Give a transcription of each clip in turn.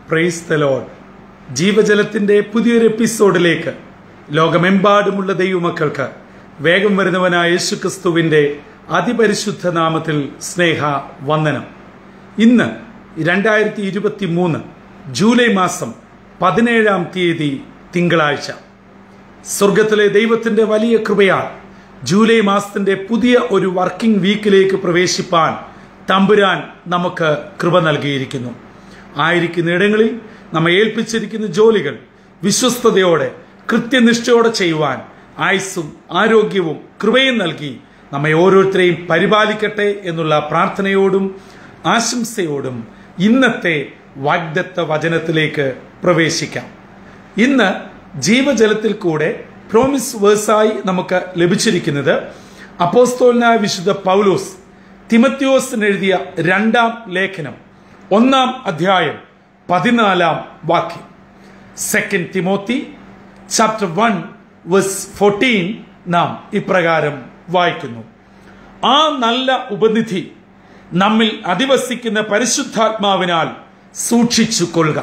praise the load ജീവജലത്തിന്റെ പുതിയൊരു എപ്പിസോഡിലേക്ക് ലോകമെമ്പാടുമുള്ള ദൈവമക്കൾക്ക് വേഗം വരുന്നവനായ യേശുക്രിസ്തുവിന്റെ അതിപരിശുദ്ധ നാമത്തിൽ സ്നേഹ വന്ദനം ഇന്ന് രണ്ടായിരത്തി ഇരുപത്തി മൂന്ന് ജൂലൈ മാസം പതിനേഴാം തീയതി തിങ്കളാഴ്ച സ്വർഗത്തിലെ ദൈവത്തിന്റെ വലിയ കൃപയാൽ ജൂലൈ മാസത്തിന്റെ പുതിയ ഒരു വർക്കിംഗ് വീക്കിലേക്ക് പ്രവേശിപ്പാൻ തമ്പുരാൻ നമുക്ക് കൃപ നൽകിയിരിക്കുന്നു ആയിരിക്കുന്ന ഇടങ്ങളിൽ നമ്മെ ഏൽപ്പിച്ചിരിക്കുന്ന ജോലികൾ വിശ്വസ്തയോടെ കൃത്യനിഷ്ഠയോടെ ചെയ്യുവാൻ ആയുസ്സും ആരോഗ്യവും കൃപയും നൽകി നമ്മെ ഓരോരുത്തരെയും പരിപാലിക്കട്ടെ എന്നുള്ള പ്രാർത്ഥനയോടും ആശംസയോടും ഇന്നത്തെ വാഗ്ദത്ത വചനത്തിലേക്ക് പ്രവേശിക്കാം ഇന്ന് ജീവജലത്തിൽ കൂടെ പ്രോമിസ് വേഴ്സായി നമുക്ക് ലഭിച്ചിരിക്കുന്നത് അപ്പോസ്തോലനായ വിശുദ്ധ പൗലോസ് തിമത്യോസിന് എഴുതിയ രണ്ടാം ലേഖനം ഒന്നാം അധ്യായം പതിനാലാം വാക്യം second Timothy chapter one verse fourteen നാം ഇപ്രകാരം വായിക്കുന്നു ആ നല്ല ഉപനിധി നമ്മിൽ അധിവസിക്കുന്ന പരിശുദ്ധാത്മാവിനാൽ സൂക്ഷിച്ചു കൊള്ളുക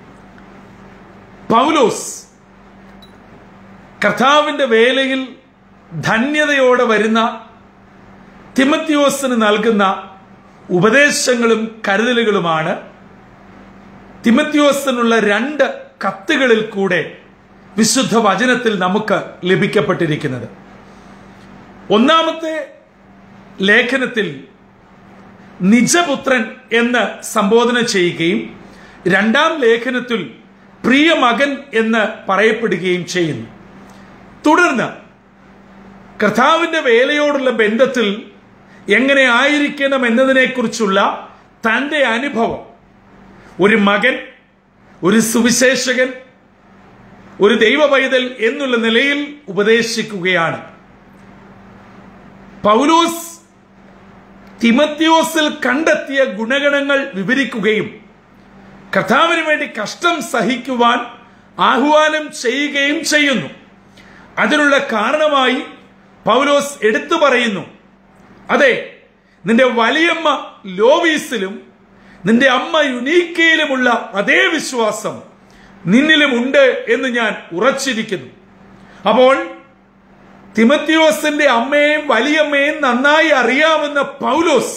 പൗലോസ് കർത്താവിന്റെ വേലയിൽ ധന്യതയോടെ വരുന്ന തിമത്യോസിന് നൽകുന്ന ഉപദേശങ്ങളും കരുതലുകളുമാണ് തിമത്യോസിനുള്ള രണ്ട് കത്തുകളിൽ കൂടെ വിശുദ്ധ വചനത്തിൽ നമുക്ക് ലഭിക്കപ്പെട്ടിരിക്കുന്നത് ഒന്നാമത്തെ ലേഖനത്തിൽ നിജപുത്രൻ എന്ന് സംബോധന ചെയ്യുകയും രണ്ടാം ലേഖനത്തിൽ പ്രിയ മകൻ എന്ന് പറയപ്പെടുകയും ചെയ്യുന്നു തുടർന്ന് കർത്താവിന്റെ വേലയോടുള്ള ബന്ധത്തിൽ എങ്ങനെ ആയിരിക്കണം എന്നതിനെക്കുറിച്ചുള്ള തന്റെ അനുഭവം ഒരു മകൻ ഒരു സുവിശേഷകൻ ഒരു ദൈവ പൈതൽ എന്നുള്ള നിലയിൽ ഉപദേശിക്കുകയാണ് പൗലോസ് തിമത്യോസിൽ കണ്ടെത്തിയ ഗുണഗണങ്ങൾ വിവരിക്കുകയും കർത്താവിന് വേണ്ടി കഷ്ടം സഹിക്കുവാൻ ആഹ്വാനം ചെയ്യുകയും ചെയ്യുന്നു അതിനുള്ള കാരണമായി പൗലോസ് എടുത്തു പറയുന്നു അതെ നിന്റെ വലിയമ്മ ലോവീസിലും നിന്റെ അമ്മ യുനീക്കയിലുമുള്ള അതേ വിശ്വാസം നിന്നിലും ഉണ്ട് എന്ന് ഞാൻ ഉറച്ചിരിക്കുന്നു അപ്പോൾ തിമത്യോസിന്റെ അമ്മയെയും വലിയമ്മയും നന്നായി അറിയാവുന്ന പൗലോസ്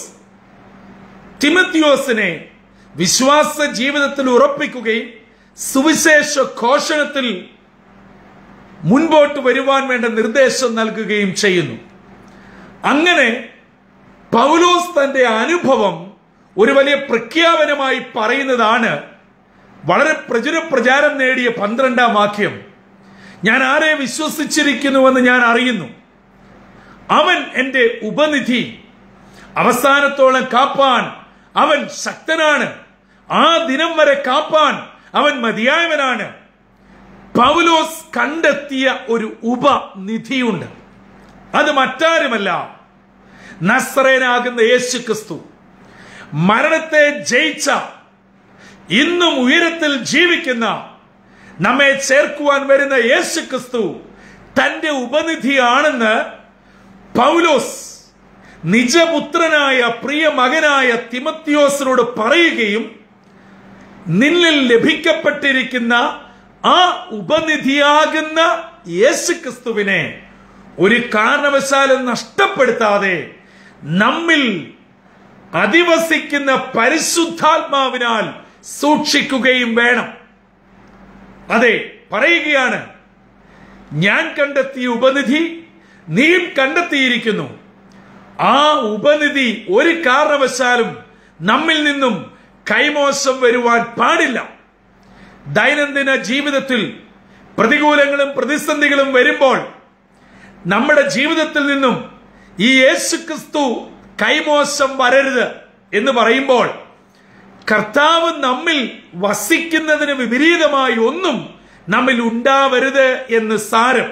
തിമത്യോസിനെ വിശ്വാസ ജീവിതത്തിൽ ഉറപ്പിക്കുകയും സുവിശേഷ ഘോഷണത്തിൽ മുൻപോട്ട് വരുവാൻ വേണ്ട നിർദ്ദേശം നൽകുകയും ചെയ്യുന്നു അങ്ങനെ പൗലോസ് തന്റെ അനുഭവം ഒരു വലിയ പ്രഖ്യാപനമായി പറയുന്നതാണ് വളരെ പ്രചുര പ്രചാരം നേടിയ പന്ത്രണ്ടാം വാക്യം ഞാൻ ആരെ വിശ്വസിച്ചിരിക്കുന്നുവെന്ന് ഞാൻ അറിയുന്നു അവൻ എന്റെ ഉപനിധി അവസാനത്തോളം കാപ്പാൻ അവൻ ശക്തനാണ് ആ ദിനം വരെ കാപ്പാൻ അവൻ മതിയായവനാണ് പൗലോസ് കണ്ടെത്തിയ ഒരു ഉപനിധിയുണ്ട് അത് മറ്റാരുമല്ല നസ്രേനാകുന്ന യേശു ക്രിസ്തു മരണത്തെ ജയിച്ച ഇന്നും ഉയരത്തിൽ ജീവിക്കുന്ന നമ്മെ ചേർക്കുവാൻ വരുന്ന യേശു ക്രിസ്തു തന്റെ ഉപനിധിയാണെന്ന് പൗലോസ് നിജപുത്രനായ പ്രിയ മകനായ തിമത്യോസിനോട് പറയുകയും നിന്നിൽ ലഭിക്കപ്പെട്ടിരിക്കുന്ന ആ ഉപനിധിയാകുന്ന യേശു ക്രിസ്തുവിനെ ഒരു കാരണവശാലും നഷ്ടപ്പെടുത്താതെ നമ്മിൽ അധിവസിക്കുന്ന പരിശുദ്ധാത്മാവിനാൽ സൂക്ഷിക്കുകയും വേണം അതെ പറയുകയാണ് ഞാൻ കണ്ടെത്തിയ ഉപനിധി നീയും കണ്ടെത്തിയിരിക്കുന്നു ആ ഉപനിധി ഒരു കാരണവശാലും നമ്മിൽ നിന്നും കൈമോശം വരുവാൻ പാടില്ല ദൈനംദിന ജീവിതത്തിൽ പ്രതികൂലങ്ങളും പ്രതിസന്ധികളും വരുമ്പോൾ നമ്മുടെ ജീവിതത്തിൽ നിന്നും ഈ യേശു ക്രിസ്തു കൈമോശം വരരുത് എന്ന് പറയുമ്പോൾ കർത്താവ് നമ്മിൽ വസിക്കുന്നതിന് വിപരീതമായി ഒന്നും നമ്മിൽ ഉണ്ടാവരുത് എന്ന് സാരം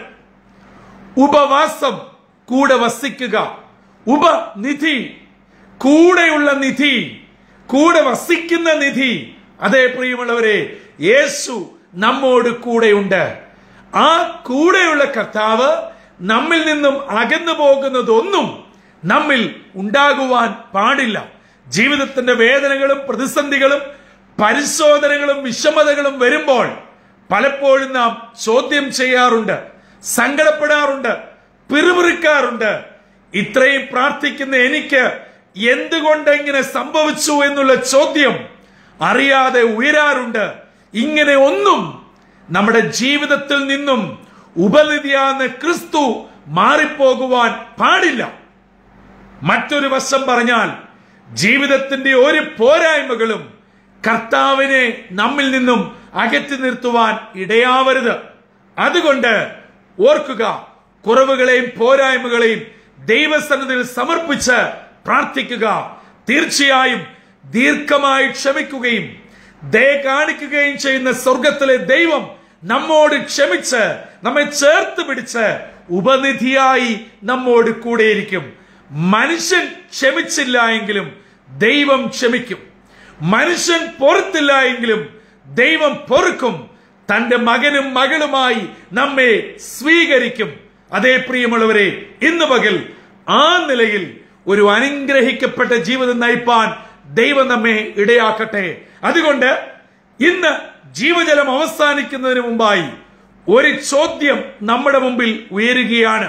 ഉപവാസം കൂടെ വസിക്കുക ഉപനിധി കൂടെയുള്ള നിധി കൂടെ വസിക്കുന്ന നിധി അതേ പ്രിയമുള്ളവരെ യേശു നമ്മോട് കൂടെയുണ്ട് ആ കൂടെയുള്ള കർത്താവ് നമ്മിൽ നിന്നും അകന്നു പോകുന്നതൊന്നും നമ്മിൽ ഉണ്ടാകുവാൻ പാടില്ല ജീവിതത്തിന്റെ വേദനകളും പ്രതിസന്ധികളും പരിശോധനകളും വിഷമതകളും വരുമ്പോൾ പലപ്പോഴും നാം ചോദ്യം ചെയ്യാറുണ്ട് സങ്കടപ്പെടാറുണ്ട് പിറുപിറുക്കാറുണ്ട് ഇത്രയും പ്രാർത്ഥിക്കുന്ന എനിക്ക് എന്തുകൊണ്ട് ഇങ്ങനെ സംഭവിച്ചു എന്നുള്ള ചോദ്യം അറിയാതെ ഉയരാറുണ്ട് ഇങ്ങനെ ഒന്നും നമ്മുടെ ജീവിതത്തിൽ നിന്നും ഉപനിധിയാന്ന് ക്രിസ്തു മാറിപ്പോകുവാൻ പാടില്ല മറ്റൊരു വശം പറഞ്ഞാൽ ജീവിതത്തിന്റെ ഒരു പോരായ്മകളും കർത്താവിനെ നമ്മിൽ നിന്നും അകറ്റി നിർത്തുവാൻ ഇടയാവരുത് അതുകൊണ്ട് ഓർക്കുക കുറവുകളെയും പോരായ്മകളെയും ദൈവസന്നിധിയിൽ സമർപ്പിച്ച് പ്രാർത്ഥിക്കുക തീർച്ചയായും ദീർഘമായി ക്ഷമിക്കുകയും ദയ കാണിക്കുകയും ചെയ്യുന്ന സ്വർഗത്തിലെ ദൈവം നമ്മോട് ക്ഷമിച്ച് നമ്മെ ചേർത്ത് പിടിച്ച് ഉപനിധിയായി നമ്മോട് കൂടെയിരിക്കും മനുഷ്യൻ ക്ഷമിച്ചില്ല എങ്കിലും ദൈവം ക്ഷമിക്കും മനുഷ്യൻ പൊറുത്തില്ല എങ്കിലും ദൈവം പൊറുക്കും തന്റെ മകനും മകളുമായി നമ്മെ സ്വീകരിക്കും അതേ പ്രിയമുള്ളവരെ ഇന്ന് പകൽ ആ നിലയിൽ ഒരു അനുഗ്രഹിക്കപ്പെട്ട ജീവിതം നയിപ്പാൻ ദൈവം നമ്മെ ഇടയാക്കട്ടെ അതുകൊണ്ട് ഇന്ന് ജീവജലം അവസാനിക്കുന്നതിന് മുമ്പായി ഒരു ചോദ്യം നമ്മുടെ മുമ്പിൽ ഉയരുകയാണ്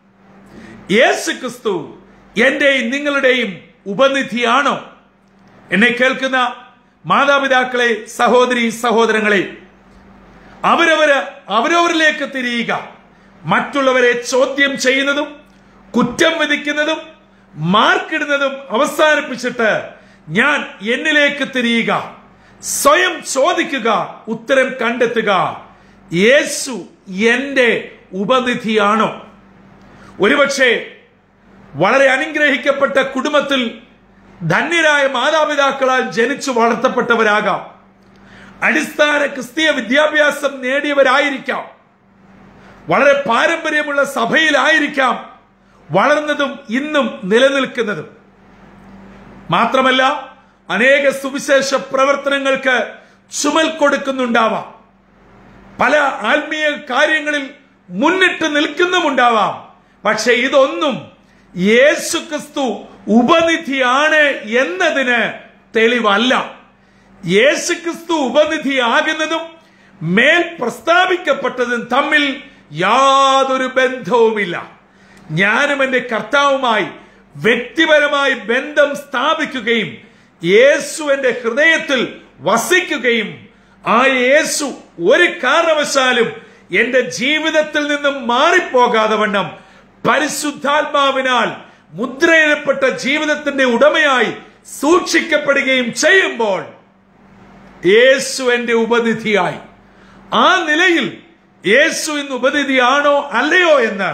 യേശു ക്രിസ്തു എന്റെയും നിങ്ങളുടെയും ഉപനിധിയാണോ എന്നെ കേൾക്കുന്ന മാതാപിതാക്കളെ സഹോദരി സഹോദരങ്ങളെ അവരവര് അവരവരിലേക്ക് തിരിയുക മറ്റുള്ളവരെ ചോദ്യം ചെയ്യുന്നതും കുറ്റം വിധിക്കുന്നതും മാർക്കിടുന്നതും അവസാനിപ്പിച്ചിട്ട് ഞാൻ എന്നിലേക്ക് തിരിയുക സ്വയം ചോദിക്കുക ഉത്തരം കണ്ടെത്തുക യേശു എന്റെ ഉപനിധിയാണോ ഒരുപക്ഷെ വളരെ അനുഗ്രഹിക്കപ്പെട്ട കുടുംബത്തിൽ ധന്യരായ മാതാപിതാക്കളാൽ ജനിച്ചു വളർത്തപ്പെട്ടവരാകാം അടിസ്ഥാന ക്രിസ്തീയ വിദ്യാഭ്യാസം നേടിയവരായിരിക്കാം വളരെ പാരമ്പര്യമുള്ള സഭയിലായിരിക്കാം വളർന്നതും ഇന്നും നിലനിൽക്കുന്നതും മാത്രമല്ല അനേക സുവിശേഷ പ്രവർത്തനങ്ങൾക്ക് ചുമൽ കൊടുക്കുന്നുണ്ടാവാം പല ആത്മീയ കാര്യങ്ങളിൽ മുന്നിട്ട് നിൽക്കുന്നുമുണ്ടാവാം പക്ഷെ ഇതൊന്നും യേശു ക്രിസ്തു ഉപനിധിയാണ് എന്നതിന് തെളിവല്ല യേശു ക്രിസ്തു ഉപനിധിയാകുന്നതും മേൽ പ്രസ്താവിക്കപ്പെട്ടതും തമ്മിൽ യാതൊരു ബന്ധവുമില്ല ഞാനും എന്റെ കർത്താവുമായി വ്യക്തിപരമായി ബന്ധം സ്ഥാപിക്കുകയും യേശു എന്റെ ഹൃദയത്തിൽ വസിക്കുകയും ആ യേശു ഒരു കാരണവശാലും എന്റെ ജീവിതത്തിൽ നിന്നും മാറിപ്പോകാതെ വണ്ണം പരിശുദ്ധാത്മാവിനാൽ മുദ്രയിടപ്പെട്ട ജീവിതത്തിന്റെ ഉടമയായി സൂക്ഷിക്കപ്പെടുകയും ചെയ്യുമ്പോൾ യേശു എന്റെ ഉപനിധിയായി ആ നിലയിൽ യേശു ഇന്ന് ഉപനിധിയാണോ അല്ലയോ എന്ന്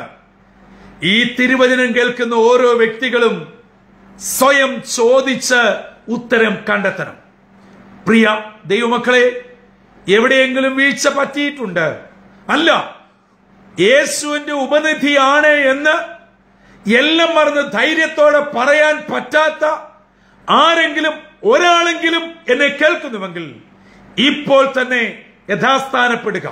ഈ തിരുവചനം കേൾക്കുന്ന ഓരോ വ്യക്തികളും സ്വയം ചോദിച്ച് ഉത്തരം കണ്ടെത്തണം പ്രിയ ദൈവമക്കളെ എവിടെയെങ്കിലും വീഴ്ച പറ്റിയിട്ടുണ്ട് അല്ല യേശുവിന്റെ ഉപനിധിയാണ് എന്ന് എല്ലാം മറന്ന് ധൈര്യത്തോടെ പറയാൻ പറ്റാത്ത ആരെങ്കിലും ഒരാളെങ്കിലും എന്നെ കേൾക്കുന്നുവെങ്കിൽ ഇപ്പോൾ തന്നെ യഥാസ്ഥാനപ്പെടുക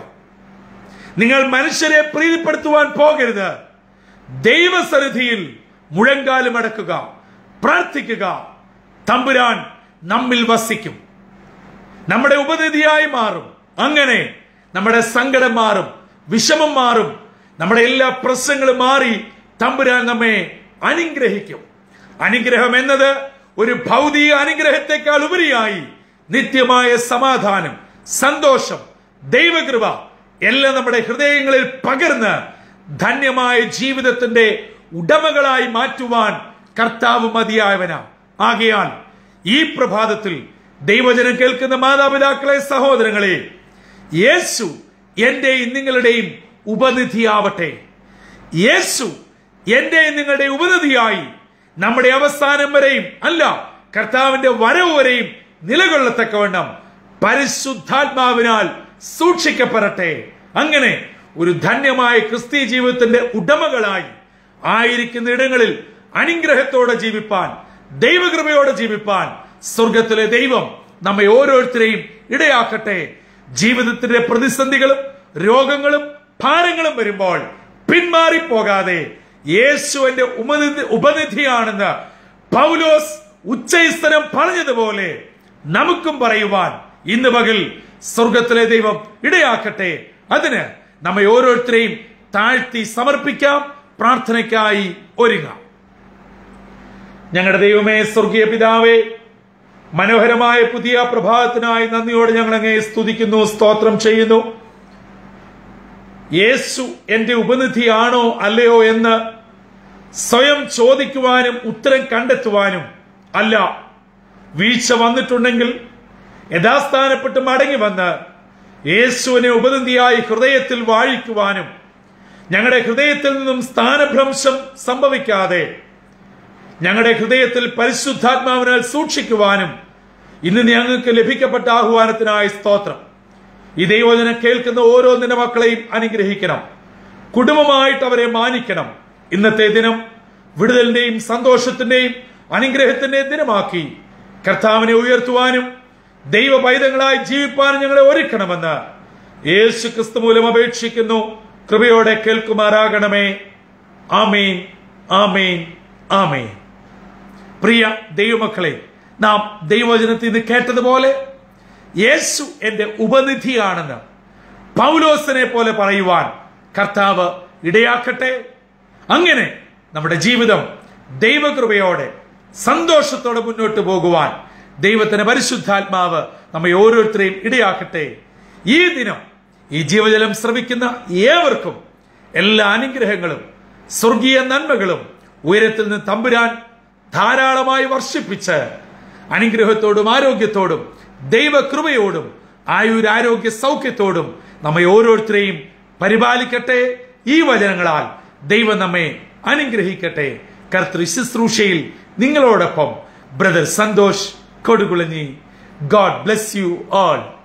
നിങ്ങൾ മനുഷ്യരെ പ്രീതിപ്പെടുത്തുവാൻ പോകരുത് ദൈവസന്നിധിയിൽ മുഴങ്കാലും അടക്കുക പ്രാർത്ഥിക്കുക തമ്പുരാൻ നമ്മിൽ വസിക്കും നമ്മുടെ ഉപനിധിയായി മാറും അങ്ങനെ നമ്മുടെ സങ്കടം മാറും വിഷമം മാറും നമ്മുടെ എല്ലാ പ്രശ്നങ്ങളും മാറി തമ്പുരാൻ നമ്മെ അനുഗ്രഹിക്കും അനുഗ്രഹം എന്നത് ഒരു ഭൗതിക അനുഗ്രഹത്തെക്കാൾ ഉപരിയായി നിത്യമായ സമാധാനം സന്തോഷം ദൈവകൃപ എല്ലാം നമ്മുടെ ഹൃദയങ്ങളിൽ പകർന്ന് ധന്യമായ ജീവിതത്തിന്റെ ഉടമകളായി മാറ്റുവാൻ കർത്താവ് മതിയായവനാ ആകയാൽ ഈ പ്രഭാതത്തിൽ ദൈവജനം കേൾക്കുന്ന മാതാപിതാക്കളെ സഹോദരങ്ങളെ യേശു എന്റെയും നിങ്ങളുടെയും ഉപനിധിയാവട്ടെ യേശു എന്റെയും നിങ്ങളുടെ ഉപനിധിയായി നമ്മുടെ അവസാനം വരെയും അല്ല കർത്താവിന്റെ വരവ് വരെയും നിലകൊള്ളത്തക്കവണ്ണം പരിശുദ്ധാത്മാവിനാൽ സൂക്ഷിക്കപ്പെടട്ടെ അങ്ങനെ ഒരു ധന്യമായ ക്രിസ്തീയ ജീവിതത്തിന്റെ ഉടമകളായി ആയിരിക്കുന്ന ഇടങ്ങളിൽ അനുഗ്രഹത്തോടെ ജീവിപ്പാൻ ദൈവകൃപയോടെ ജീവിപ്പാൻ സ്വർഗത്തിലെ ദൈവം നമ്മെ ഓരോരുത്തരെയും ഇടയാക്കട്ടെ ജീവിതത്തിന്റെ പ്രതിസന്ധികളും രോഗങ്ങളും ഭാരങ്ങളും വരുമ്പോൾ പിന്മാറിപ്പോകാതെ യേശുവിന്റെ ഉപനിധി ഉപനിധിയാണെന്ന് പൗലോസ് ഉച്ചൈസ്തരം പറഞ്ഞതുപോലെ നമുക്കും പറയുവാൻ ഇന്ന് പകൽ സ്വർഗത്തിലെ ദൈവം ഇടയാക്കട്ടെ അതിന് നമ്മെ ഓരോരുത്തരെയും താഴ്ത്തി സമർപ്പിക്കാം പ്രാർത്ഥനയ്ക്കായി ഒരുങ്ങാം ഞങ്ങളുടെ ദൈവമേ സ്വർഗീയ പിതാവേ മനോഹരമായ പുതിയ പ്രഭാതത്തിനായി നന്ദിയോടെ ഞങ്ങൾ അങ്ങേ സ്തുതിക്കുന്നു സ്തോത്രം ചെയ്യുന്നു യേശു എന്റെ ഉപനിധിയാണോ അല്ലയോ എന്ന് സ്വയം ചോദിക്കുവാനും ഉത്തരം കണ്ടെത്തുവാനും അല്ല വീഴ്ച വന്നിട്ടുണ്ടെങ്കിൽ യഥാസ്ഥാനപ്പെട്ട് മടങ്ങി വന്ന് യേശുവിനെ ഉപനിധിയായി ഹൃദയത്തിൽ വാഴിക്കുവാനും ഞങ്ങളുടെ ഹൃദയത്തിൽ നിന്നും സ്ഥാനഭ്രംശം സംഭവിക്കാതെ ഞങ്ങളുടെ ഹൃദയത്തിൽ പരിശുദ്ധാത്മാവിനാൽ സൂക്ഷിക്കുവാനും ഇന്ന് ഞങ്ങൾക്ക് ലഭിക്കപ്പെട്ട ആഹ്വാനത്തിനായി സ്തോത്രം ഈ ദൈവജനം കേൾക്കുന്ന ഓരോ നിന്റെ മക്കളെയും അനുഗ്രഹിക്കണം കുടുംബമായിട്ട് അവരെ മാനിക്കണം ഇന്നത്തെ ദിനം വിടുതലിന്റെയും സന്തോഷത്തിന്റെയും അനുഗ്രഹത്തിന്റെയും ദിനമാക്കി കർത്താവിനെ ഉയർത്തുവാനും ദൈവ പൈതങ്ങളായി ജീവിപ്പാനും ഞങ്ങളെ ഒരുക്കണമെന്ന് യേശു ക്രിസ്തു മൂലം അപേക്ഷിക്കുന്നു കൃപയോടെ കേൾക്കുമാറാകണമേ ആമേൻ ആമേൻ ആമേൻ പ്രിയ ദൈവമക്കളെ നാം ദൈവവചനത്തിൽ നിന്ന് കേട്ടതുപോലെ യേശു എന്റെ ഉപനിധിയാണെന്ന് പൗലോസിനെ പോലെ പറയുവാൻ കർത്താവ് ഇടയാക്കട്ടെ അങ്ങനെ നമ്മുടെ ജീവിതം ദൈവകൃപയോടെ സന്തോഷത്തോടെ മുന്നോട്ട് പോകുവാൻ ദൈവത്തിന്റെ പരിശുദ്ധാത്മാവ് നമ്മെ ഓരോരുത്തരെയും ഇടയാക്കട്ടെ ഈ ദിനം ഈ ജീവജലം ശ്രമിക്കുന്ന ഏവർക്കും എല്ലാ അനുഗ്രഹങ്ങളും സ്വർഗീയ നന്മകളും ഉയരത്തിൽ നിന്ന് തമ്പുരാൻ ധാരാളമായി വർഷിപ്പിച്ച് അനുഗ്രഹത്തോടും ആരോഗ്യത്തോടും ദൈവകൃപയോടും ആയുരാരോഗ്യ സൗഖ്യത്തോടും നമ്മെ ഓരോരുത്തരെയും പരിപാലിക്കട്ടെ ഈ വചനങ്ങളാൽ ദൈവം നമ്മെ അനുഗ്രഹിക്കട്ടെ കർത്തൃ ശുശ്രൂഷയിൽ നിങ്ങളോടൊപ്പം brother Santosh Kodukulanji God bless you all